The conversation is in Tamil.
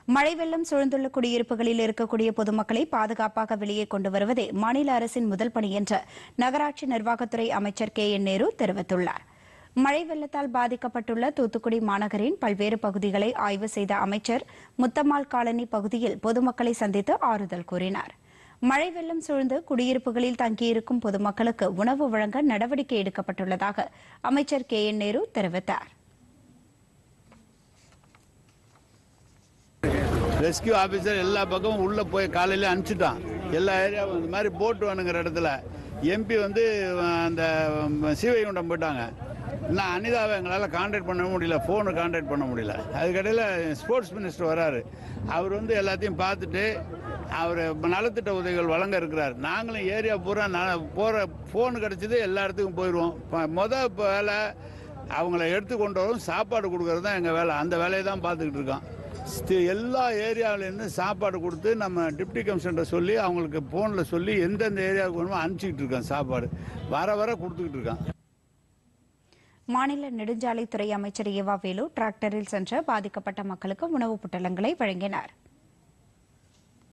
மழை வெள்ளம் சூழ்ந்துள்ள குடியிருப்புகளில் இருக்கக்கூடிய பொதுமக்களை பாதுகாப்பாக வெளியே கொண்டு வருவதே மாநில அரசின் முதல் பணி என்று நகராட்சி நிர்வாகத்துறை அமைச்சர் கே என் நேரு தெரிவித்துள்ளார் மழை வெள்ளத்தால் பாதிக்கப்பட்டுள்ள தூத்துக்குடி மாநகரின் பல்வேறு பகுதிகளை ஆய்வு செய்த அமைச்சர் முத்தம்மாள் காலனி பகுதியில் பொதுமக்களை சந்தித்து ஆறுதல் கூறினார் மழை வெள்ளம் சூழ்ந்து குடியிருப்புகளில் தங்கியிருக்கும் பொதுமக்களுக்கு உணவு வழங்க நடவடிக்கை எடுக்கப்பட்டுள்ளதாக அமைச்சர் கே என் நேரு தெரிவித்தார் ரெஸ்கியூ ஆஃபீஸர் எல்லா பக்கமும் உள்ளே போய் காலையில் அனுப்பிச்சிட்டான் எல்லா ஏரியாவும் இந்த மாதிரி போட் வேணுங்கிற இடத்துல எம்பி வந்து அஹ், அந்த சிவைகுண்டம் போயிட்டாங்க இன்னும் அனிதாவை எங்களால் கான்டாக்ட் பண்ண முடியல ஃபோனு கான்டாக்ட் பண்ண முடியல அதுக்கடையில் ஸ்போர்ட்ஸ் மினிஸ்டர் வராரு அவர் வந்து எல்லாத்தையும் பார்த்துட்டு அவர் நலத்திட்ட உதவிகள் வழங்க இருக்கிறார் நாங்களும் ஏரியா பூரா நான் போகிற ஃபோன் கிடச்சது எல்லா இடத்துக்கும் போயிடுவோம் இப்போ மொதல் வேலை அவங்கள எடுத்து கொண்டு வரும் சாப்பாடு கொடுக்கறது தான் எங்கள் வேலை அந்த வேலையை தான் பார்த்துக்கிட்டு இருக்கோம் ஸ்தி- எல்லா ஏரியாவிலேருந்து சாப்பாடு கொடுத்து நம்ம டிப்டி கமிஷனர் சொல்லி அவங்களுக்கு ஃபோனில் சொல்லி எந்தெந்த ஏரியாவுக்கு வேணுமோ அனுப்பிச்சிக்கிட்டு இருக்கோம் சாப்பாடு வர வர கொடுத்துக்கிட்டு இருக்கோம் மாநில நெடுஞ்சாலைத்துறை அமைச்சர் ஏவா வேலு டிராக்டரில் சென்று பாதிக்கப்பட்ட மக்களுக்கு உணவுப் பொட்டலங்களை வழங்கினார்